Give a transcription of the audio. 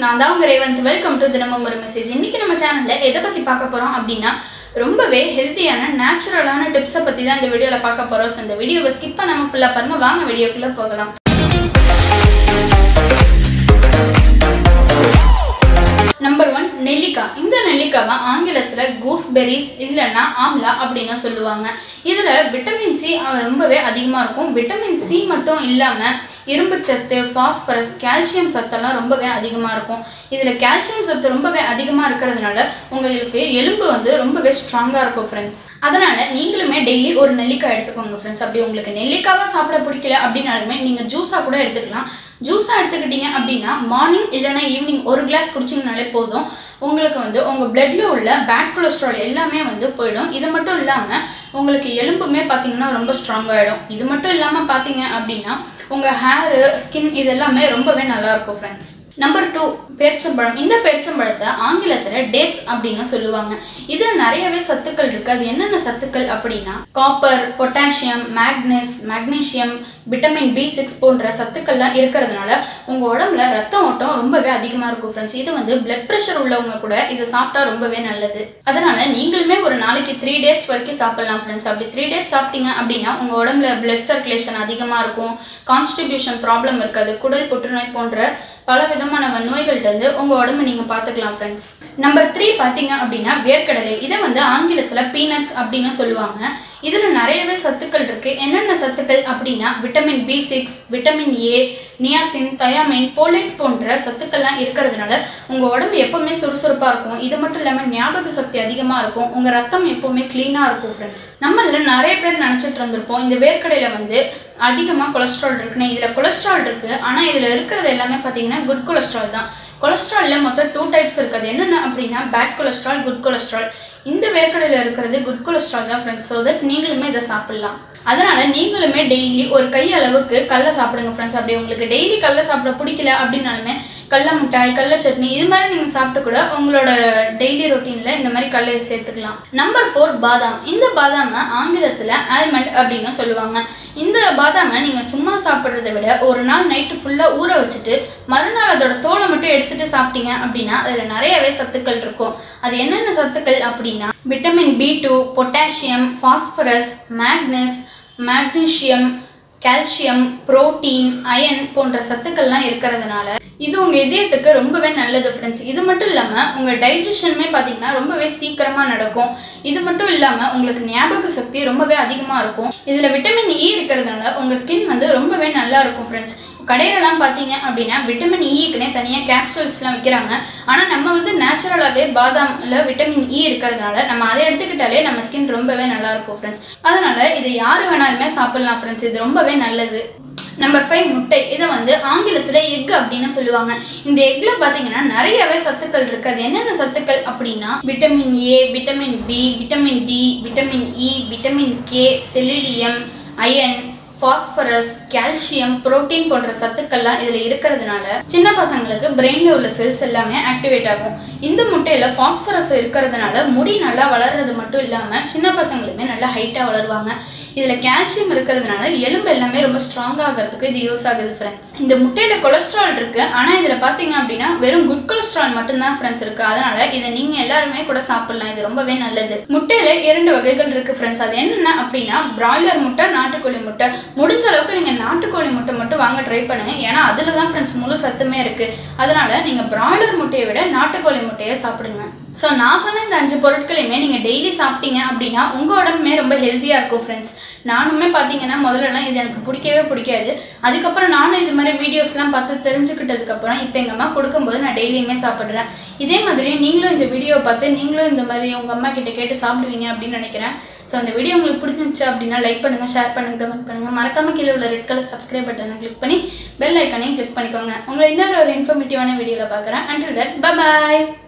நான் தான் உங்க ரேவந்த் வெல்கம் டு தினமும் ஒரு மெசேஜ் இன்னைக்கு நம்ம சேனல்ல எதை பத்தி பார்க்க போறோம் அப்படின்னா ரொம்பவே ஹெல்த்தியான நேச்சுரலான டிப்ஸை பத்தி தான் இந்த வீடியோல பார்க்க போறோம் ஸோ இந்த வீடியோவை ஸ்கிப் பண்ணாம ஃபுல்லா பாருங்க வாங்க வீடியோக்குள்ள போகலாம் நம்பர் ஒன் நெல்லிக்காய் இந்த நெல்லிக்காவை ஆங்கிலத்தில் கூஸ்பெரிஸ் இல்லைன்னா ஆம்லா அப்படின்னு சொல்லுவாங்க இதில் விட்டமின் சி ரொம்பவே அதிகமாக இருக்கும் விட்டமின் சி மட்டும் இல்லாமல் இரும்பு சத்து ஃபாஸ்பரஸ் கால்சியம் சத்தெல்லாம் ரொம்பவே அதிகமாக இருக்கும் இதில் கால்சியம் சத்து ரொம்பவே அதிகமாக இருக்கிறதுனால உங்களுக்கு எலும்பு வந்து ரொம்பவே ஸ்ட்ராங்காக இருக்கும் ஃப்ரெண்ட்ஸ் அதனால் நீங்களுமே டெய்லி ஒரு நெல்லிக்காய் எடுத்துக்கோங்க ஃப்ரெண்ட்ஸ் அப்படி உங்களுக்கு நெல்லிக்காவாக சாப்பிட பிடிக்கல அப்படின்னாலுமே நீங்கள் ஜூஸாக கூட எடுத்துக்கலாம் ஜூஸாக எடுத்துக்கிட்டீங்க அப்படின்னா மார்னிங் இல்லைன்னா ஈவினிங் ஒரு கிளாஸ் குடிச்சிங்கனாலே போதும் உங்களுக்கு வந்து உங்கள் பிளட்ல உள்ள பேட் கொலஸ்ட்ரால் எல்லாமே வந்து போயிடும் இது மட்டும் இல்லாமல் உங்களுக்கு எலும்புமே பார்த்தீங்கன்னா ரொம்ப ஸ்ட்ராங் ஆகிடும் இது மட்டும் இல்லாமல் பார்த்தீங்க அப்படின்னா உங்கள் ஹேரு ஸ்கின் இது எல்லாமே ரொம்பவே நல்லா இருக்கும் ஃப்ரெண்ட்ஸ் நம்பர் டூ பேரிச்சம்பழம் இந்த பேரிச்சம்பழத்தை ஆங்கிலத்தில் டேட்ஸ் அப்படின்னு சொல்லுவாங்க இதில் நிறையவே சத்துக்கள் இருக்கு அது என்னென்ன சத்துக்கள் அப்படின்னா காப்பர் பொட்டாசியம் மேக்னஸ் மேக்னீசியம் விட்டமின் பி சிக்ஸ் போன்ற சத்துக்கள்லாம் இருக்கிறதுனால உங்கள் உடம்புல ரத்த ஓட்டம் ரொம்பவே அதிகமாக இருக்கும் ஃப்ரெண்ட்ஸ் இது வந்து பிளட் ப்ரெஷர் உள்ளவங்க கூட இதை சாப்பிட்டா ரொம்பவே நல்லது அதனால நீங்களுமே ஒரு நாளைக்கு த்ரீ டேட்ஸ் வரைக்கும் சாப்பிடலாம் ஃப்ரெண்ட்ஸ் அப்படி த்ரீ டேட்ஸ் சாப்பிட்டீங்க அப்படின்னா உங்கள் உடம்புல பிளட் சர்க்குலேஷன் அதிகமாக இருக்கும் கான்ஸ்டிபியூஷன் ப்ராப்ளம் இருக்காது குடல் புற்றுநோய் போன்ற பல விதமான நோய்கள்ட்ட இருந்து உங்க உடம்பு நீங்க பாத்துக்கலாம் ஃப்ரெண்ட்ஸ் நம்பர் த்ரீ பாத்தீங்க அப்படின்னா வேர்க்கடலை இதை வந்து ஆங்கிலத்துல பீனட்ஸ் அப்படின்னு சொல்லுவாங்க இதுல நிறையவே சத்துக்கள் இருக்கு என்னென்ன சத்துக்கள் அப்படின்னா vitamin B six vitamin A niacin thiamine folate போன்ற சத்துக்கள்லாம் இருக்கிறதுனால உங்க உடம்பு எப்பவுமே சுறுசுறுப்பா இருக்கும் இது மட்டும் இல்லாம ஞாபக சக்தி அதிகமா இருக்கும் உங்க ரத்தம் எப்பவுமே கிளீனா இருக்கும் ஃப்ரெண்ட்ஸ் நம்ம இதுல நிறைய பேர் நினைச்சிட்டு இருந்திருப்போம் இந்த வேர்க்கடையில வந்து அதிகமாக கொலஸ்ட்ரால் இருக்குன்னு இதில் கொலஸ்ட்ரால் இருக்குது ஆனால் இதில் இருக்கிறது எல்லாமே பார்த்தீங்கன்னா குட் கொலஸ்ட்ரால் தான் கொலஸ்ட்ராலில் மொத்தம் டூ டைப்ஸ் இருக்குது என்னென்ன அப்படின்னா பேட் கொலஸ்ட்ரால் குட் கொலஸ்ட்ரால் இந்த வேர்க்கடையில் இருக்கிறது குட் கொலஸ்ட்ரால் தான் ஃப்ரெண்ட்ஸ் ஸோ தட் நீங்களுமே இதை சாப்பிட்லாம் அதனால நீங்களுமே டெய்லி ஒரு கை அளவுக்கு கடல சாப்பிடுங்க ஃப்ரெண்ட்ஸ் அப்படி உங்களுக்கு டெய்லி கடல சாப்பிட பிடிக்கல அப்படின்னாலுமே கடல மிட்டாய் கடல சட்னி இது மாதிரி நீங்கள் சாப்பிட்டு கூட உங்களோட டெய்லி ரொட்டீனில் இந்த மாதிரி கடலை சேர்த்துக்கலாம் நம்பர் ஃபோர் பாதாம் இந்த பாதாமை ஆங்கிலத்தில் ஆல்மண்ட் அப்படின்னு சொல்லுவாங்க இந்த பாதாமை நீங்கள் சும்மா சாப்பிட்றத விட ஒரு நாள் நைட்டு ஃபுல்லாக ஊற வச்சுட்டு மறுநாள் அதோட தோலை மட்டும் எடுத்துட்டு சாப்பிட்டீங்க அப்படின்னா அதில் நிறையவே சத்துக்கள் இருக்கும் அது என்னென்ன சத்துக்கள் அப்படின்னா vitamin B two potassium phosphorus மேக்னஸ் மேக்னீஷியம் கால்சியம் புரோட்டீன் அயன் போன்ற சத்துக்கள்லாம் இருக்கிறதுனால இது உங்கள் இதயத்துக்கு ரொம்பவே நல்லது ஃப்ரெண்ட்ஸ் இது மட்டும் இல்லாமல் உங்கள் டைஜஷனுமே பார்த்தீங்கன்னா ரொம்பவே சீக்கிரமாக நடக்கும் இது மட்டும் இல்லாமல் உங்களுக்கு ஞாபக சக்தி ரொம்பவே அதிகமாக இருக்கும் இதில் விட்டமின் இ இருக்கிறதுனால உங்கள் ஸ்கின் வந்து ரொம்பவே நல்லா இருக்கும் ஃப்ரெண்ட்ஸ் கடையிலலாம் பார்த்தீங்க அப்படின்னா விட்டமின் இக்குனே தனியாக கேப்சூல்ஸ்லாம் விற்கிறாங்க ஆனால் நம்ம வந்து நேச்சுரலாகவே பாதாமில் விட்டமின் இ இருக்கிறதுனால நம்ம அதை எடுத்துக்கிட்டாலே நம்ம ஸ்கின் ரொம்பவே நல்லா இருக்கும் ஃப்ரெண்ட்ஸ் அதனால இதை யார் வேணாலுமே சாப்பிடலாம் ஃப்ரெண்ட்ஸ் இது ரொம்பவே நல்லது நம்பர் ஃபைவ் முட்டை இதை வந்து ஆங்கிலத்தில் எக் அப்படின்னு சொல்லுவாங்க இந்த எக்ல பார்த்தீங்கன்னா நிறையவே சத்துக்கள் இருக்கு அது என்னென்ன சத்துக்கள் அப்படின்னா vitamin A vitamin B vitamin D vitamin E vitamin K selenium iron phosphorus calcium protein போன்ற சத்துக்கள்லாம் இதில் இருக்கிறதுனால சின்ன பசங்களுக்கு பிரெயினில் உள்ள செல்ஸ் எல்லாமே ஆக்டிவேட் ஆகும் இந்த முட்டையில் ஃபாஸ்பரஸ் இருக்கிறதுனால முடி நல்லா வளர்றது மட்டும் இல்லாமல் சின்ன பசங்களுமே நல்லா ஹைட்டாக வளருவாங்க இதில் கால்சியம் இருக்கிறதுனால எலும்பு எல்லாமே ரொம்ப ஸ்ட்ராங் ஆகிறதுக்கு இது யூஸ் ஆகுது ஃப்ரெண்ட்ஸ் இந்த முட்டையில் கொலஸ்ட்ரால் இருக்கு ஆனால் இதில் பார்த்தீங்க அப்படின்னா வெறும் குட் கொலஸ்ட்ரால் மட்டும்தான் ஃப்ரெண்ட்ஸ் இருக்கு அதனால இதை நீங்கள் எல்லாருமே கூட சாப்பிடலாம் இது ரொம்பவே நல்லது முட்டையில் இரண்டு வகைகள் இருக்கு ஃப்ரெண்ட்ஸ் அது என்னென்ன அப்படின்னா பிராய்லர் முட்டை நாட்டுக்கோழி முட்டை முடிஞ்ச அளவுக்கு நீங்கள் நாட்டுக்கோழி முட்டை மட்டும் வாங்க ட்ரை பண்ணுங்க ஏன்னா அதில் தான் ஃப்ரெண்ட்ஸ் முழு சத்துமே இருக்கு அதனால நீங்கள் பிராய்லர் முட்டையை விட நாட்டுக்கோழி முட்டையை சாப்பிடுங்க ஸோ நான் சொன்ன இந்த அஞ்சு பொருட்களையுமே நீங்கள் டெய்லி சாப்பிட்டீங்க அப்படின்னா உங்கள் உடம்புமே ரொம்ப ஹெல்த்தியாக இருக்கும் ஃப்ரெண்ட்ஸ் நானுமே பார்த்தீங்கன்னா முதல்லலாம் இது எனக்கு பிடிக்கவே பிடிக்காது அதுக்கப்புறம் நானும் இது மாதிரி வீடியோஸ்லாம் பார்த்து தெரிஞ்சுக்கிட்டதுக்கப்புறம் இப்போ எங்கள் அம்மா கொடுக்கும்போது நான் டெய்லியுமே சாப்பிட்றேன் இதே மாதிரி நீங்களும் இந்த வீடியோவை பார்த்து நீங்களும் இந்த மாதிரி உங்கள் அம்மா கிட்ட கேட்டு சாப்பிடுவீங்க அப்படின்னு நினைக்கிறேன் ஸோ அந்த வீடியோ உங்களுக்கு பிடிச்சிருந்துச்சு அப்படின்னா லைக் பண்ணுங்கள் ஷேர் பண்ணுங்கள் கமெண்ட் பண்ணுங்கள் மறக்காம கீழே உள்ள ரெட் கலர் சப்ஸ்கிரைப் பட்டனை கிளிக் பண்ணி பெல் ஐக்கானையும் கிளிக் பண்ணிக்கோங்க உங்களை இன்னொரு ஒரு இன்ஃபர்மேட்டிவான வீடியோவில் பார்க்குறேன் அண்டில் தட் பாய்